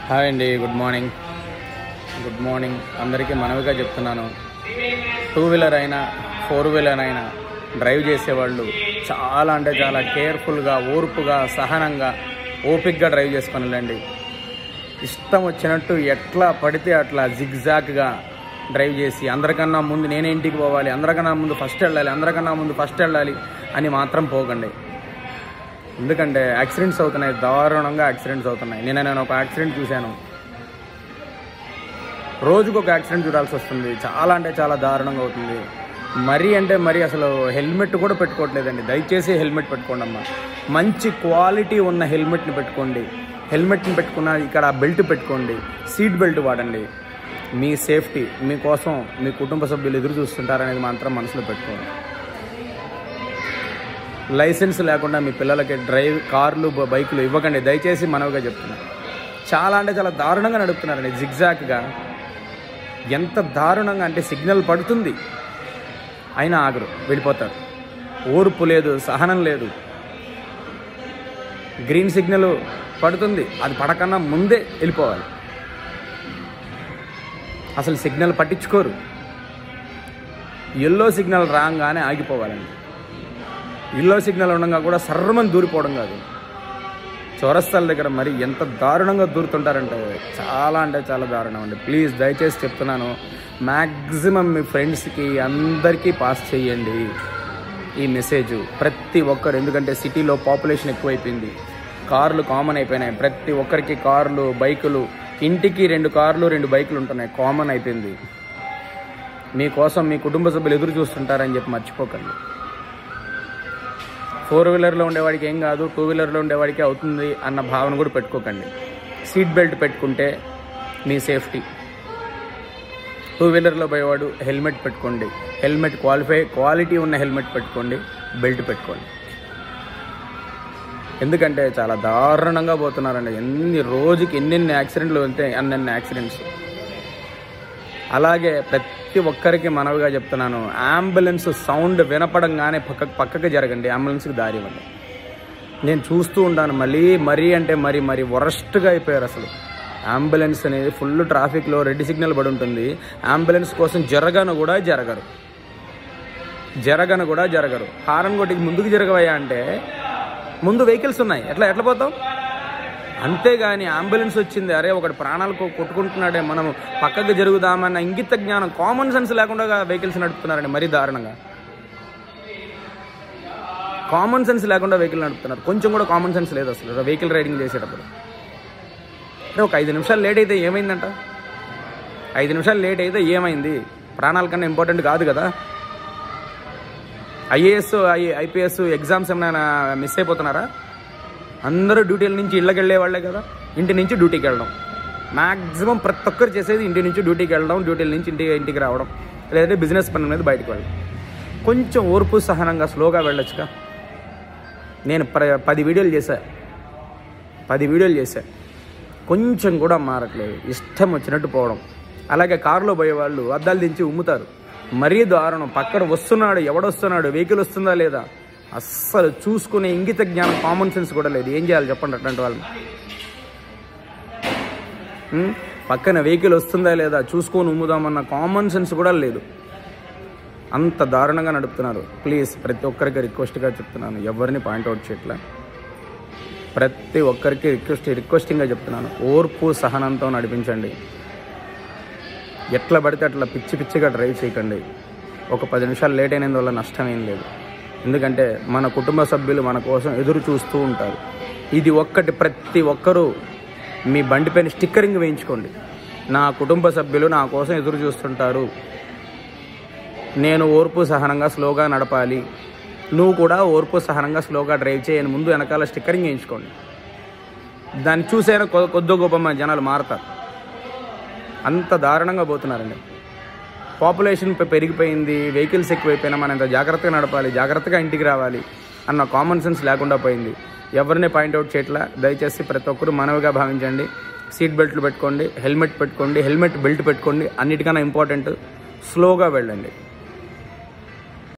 Hi అండి good morning good morning అందరికీ మనవిగా చెప్తున్నాను టూ వీలర్ అయినా ఫోర్ వీలర్ అయినా డ్రైవ్ చేసేవాళ్ళు చాలా అంటే చాలా కేర్ఫుల్గా ఓర్పుగా సహనంగా ఓపిక్గా డ్రైవ్ చేసుకొని వెళ్ళండి ఇష్టం వచ్చినట్టు ఎట్లా పడితే అట్లా జిగ్జాగ్గా డ్రైవ్ చేసి అందరికన్నా ముందు నేనే ఇంటికి పోవాలి అందరికన్నా ముందు ఫస్ట్ వెళ్ళాలి అందరికన్నా ముందు ఫస్ట్ వెళ్ళాలి అని మాత్రం పోకండి ఎందుకంటే యాక్సిడెంట్స్ అవుతున్నాయి దారుణంగా యాక్సిడెంట్స్ అవుతున్నాయి నిన్న నేను ఒక యాక్సిడెంట్ చూశాను రోజుకు ఒక యాక్సిడెంట్ చూడాల్సి వస్తుంది చాలా అంటే చాలా దారుణంగా అవుతుంది మరీ అంటే మరీ అసలు హెల్మెట్ కూడా పెట్టుకోవట్లేదండి దయచేసి హెల్మెట్ పెట్టుకోండి అమ్మా మంచి క్వాలిటీ ఉన్న హెల్మెట్ని పెట్టుకోండి హెల్మెట్ని పెట్టుకున్న ఇక్కడ బెల్ట్ పెట్టుకోండి సీట్ బెల్ట్ వాడండి మీ సేఫ్టీ మీకోసం మీ కుటుంబ సభ్యులు ఎదురు చూస్తుంటారనేది మాత్రం మనసులో పెట్టుకోండి లైసెన్స్ లేకుండా మీ పిల్లలకి డ్రైవ్ కార్లు బ- బైకులు ఇవ్వకండి దయచేసి మనవుగా చెప్తున్నాను చాలా అంటే చాలా దారుణంగా నడుపుతున్నారండి జిగ్జాగ్గా ఎంత దారుణంగా అంటే సిగ్నల్ పడుతుంది అయినా ఆగరు వెళ్ళిపోతారు ఓర్పు లేదు సహనం లేదు గ్రీన్ సిగ్నల్ పడుతుంది అది పడకన్నా ముందే వెళ్ళిపోవాలి అసలు సిగ్నల్ పట్టించుకోరు ఎల్లో సిగ్నల్ రాగానే ఆగిపోవాలండి ఇల్లో సిగ్నల్ ఉండగా కూడా సర్రమని దూరిపోవడం కాదు చౌరస్తాల దగ్గర మరి ఎంత దారుణంగా దూరుతుంటారంటే చాలా అంటే చాలా దారుణం అండి ప్లీజ్ దయచేసి చెప్తున్నాను మ్యాక్సిమం మీ ఫ్రెండ్స్కి అందరికీ పాస్ చేయండి ఈ మెసేజ్ ప్రతి ఒక్కరు ఎందుకంటే సిటీలో పాపులేషన్ ఎక్కువైపోయింది కార్లు కామన్ అయిపోయినాయి ప్రతి ఒక్కరికి కార్లు బైకులు ఇంటికి రెండు కార్లు రెండు బైకులు ఉంటున్నాయి కామన్ అయిపోయింది మీకోసం మీ కుటుంబ సభ్యులు ఎదురు చూస్తుంటారని చెప్పి మర్చిపోకండి ఫోర్ వీలర్లో ఉండేవాడికి ఏం కాదు టూ వీలర్లో ఉండేవాడికి అవుతుంది అన్న భావన కూడా పెట్టుకోకండి సీట్ బెల్ట్ పెట్టుకుంటే మీ సేఫ్టీ టూ వీలర్లో పోయేవాడు హెల్మెట్ పెట్టుకోండి హెల్మెట్ క్వాలిఫై క్వాలిటీ ఉన్న హెల్మెట్ పెట్టుకోండి బెల్ట్ పెట్టుకోండి ఎందుకంటే చాలా దారుణంగా పోతున్నారండి ఎన్ని రోజుకి ఎన్నెన్ని యాక్సిడెంట్లు వెళ్తే అన్నెన్ని యాక్సిడెంట్స్ అలాగే ప్రతి ఒక్కరికి మనవిగా చెప్తున్నాను అంబులెన్స్ సౌండ్ వినపడంగానే పక్క పక్కకి జరగండి అంబులెన్స్కి దారి ఇవ్వండి నేను చూస్తూ ఉంటాను మళ్ళీ మరీ అంటే మరీ మరీ వరస్ట్గా అయిపోయారు అసలు అంబులెన్స్ అనేది ఫుల్ ట్రాఫిక్లో రెడ్ సిగ్నల్ పడి ఉంటుంది అంబులెన్స్ కోసం జరగను కూడా జరగరు జరగను కూడా జరగరు హారన్ కొట్టికి ముందుకు జరగవయ్యా అంటే ముందు వెహికల్స్ ఉన్నాయి ఎట్లా ఎట్లా పోతాం అంతేగాని అంబులెన్స్ వచ్చింది అరే ఒకటి ప్రాణాలకు కొట్టుకుంటున్నాడే మనం పక్కకు జరుగుదామన్న ఇంగిత జ్ఞానం కామన్ సెన్స్ లేకుండా వెహికల్స్ నడుపుతున్నారండి మరీ దారుణంగా కామన్ సెన్స్ లేకుండా వెహికల్ నడుపుతున్నారు కొంచెం కూడా కామన్ సెన్స్ లేదు అసలు వెహికల్ రైడింగ్ చేసేటప్పుడు అంటే ఒక ఐదు నిమిషాలు లేట్ అయితే ఏమైందంట ఐదు నిమిషాలు లేట్ అయితే ఏమైంది ప్రాణాల కన్నా ఇంపార్టెంట్ కాదు కదా ఐఏఎస్ ఐ ఐపీఎస్ ఎగ్జామ్స్ ఏమైనా మిస్ అయిపోతున్నారా అందరూ డ్యూటీల నుంచి ఇళ్ళకి వెళ్ళే వాళ్ళే కదా ఇంటి నుంచి డ్యూటీకి వెళ్ళడం మ్యాక్సిమం ప్రతి ఒక్కరు చేసేది ఇంటి నుంచి డ్యూటీకి వెళ్ళడం డ్యూటీల నుంచి ఇంటికి ఇంటికి రావడం లేదంటే బిజినెస్ పని మీద బయటకు వెళ్ళడం కొంచెం ఓర్పు సహనంగా స్లోగా వెళ్ళొచ్చుగా నేను ప్ర పది వీడియోలు చేశా పది వీడియోలు చేశా కొంచెం కూడా మారట్లేదు ఇష్టం వచ్చినట్టు పోవడం అలాగే కారులో పోయేవాళ్ళు అద్దాలు దించి ఉమ్ముతారు మరీ దారుణం పక్కన వస్తున్నాడు ఎవడొస్తున్నాడు వెహికల్ వస్తుందా లేదా అస్సలు చూసుకునే ఇంగిత జ్ఞానం కామన్ సెన్స్ కూడా లేదు ఏం చేయాలి చెప్పండి అట్లాంటి వాళ్ళని ఉం? పక్కన వెహికల్ వస్తుందా లేదా చూసుకొని ఉమ్ముదామన్న కామన్ సెన్స్ కూడా లేదు అంత దారుణంగా నడుపుతున్నారు ప్లీజ్ ప్రతి ఒక్కరికి రిక్వెస్ట్గా చెప్తున్నాను ఎవరిని పాయింట్అవుట్ చేయట్లే ప్రతి ఒక్కరికి రిక్వెస్ట్ రిక్వెస్టింగ్గా చెప్తున్నాను ఓర్పు సహనంతో నడిపించండి ఎట్లా పడితే అట్లా పిచ్చి పిచ్చిగా డ్రైవ్ చేయకండి ఒక పది నిమిషాలు లేట్ అయినందువల్ల నష్టం ఏం లేదు ఎందుకంటే మన కుటుంబ సభ్యులు మన కోసం ఎదురు చూస్తూ ఉంటారు ఇది ఒక్కటి ప్రతి ఒక్కరూ మీ బండిపైన స్టిక్కరింగ్ వేయించుకోండి నా కుటుంబ సభ్యులు నా కోసం ఎదురు చూస్తుంటారు నేను ఓర్పు సహనంగా స్లోగా నడపాలి నువ్వు కూడా ఓర్పు సహనంగా స్లోగా డ్రైవ్ చేయని ముందు వెనకాల స్టిక్కరింగ్ వేయించుకోండి దాన్ని చూసైనా కొ- కొద్ది గొప్ప మన జనాలు మారతారు అంత దారుణంగా పోతున్నారండి పాపులేషన్ పె- పెరిగిపోయింది వెహికల్స్ ఎక్కువైపోయినా మనం ఇంత జాగ్రత్తగా నడపాలి జాగ్రత్తగా ఇంటికి రావాలి అన్న కామన్ సెన్స్ లేకుండా పోయింది ఎవరిని పాయింట్అవుట్ చేయట్లా దయచేసి ప్రతి ఒక్కరు మనవిగా భావించండి సీట్ బెల్ట్లు పెట్టుకోండి హెల్మెట్ పెట్టుకోండి హెల్మెట్ బెల్ట్ పెట్టుకోండి అన్నిటికన్నా ఇంపార్టెంట్ స్లోగా వెళ్ళండి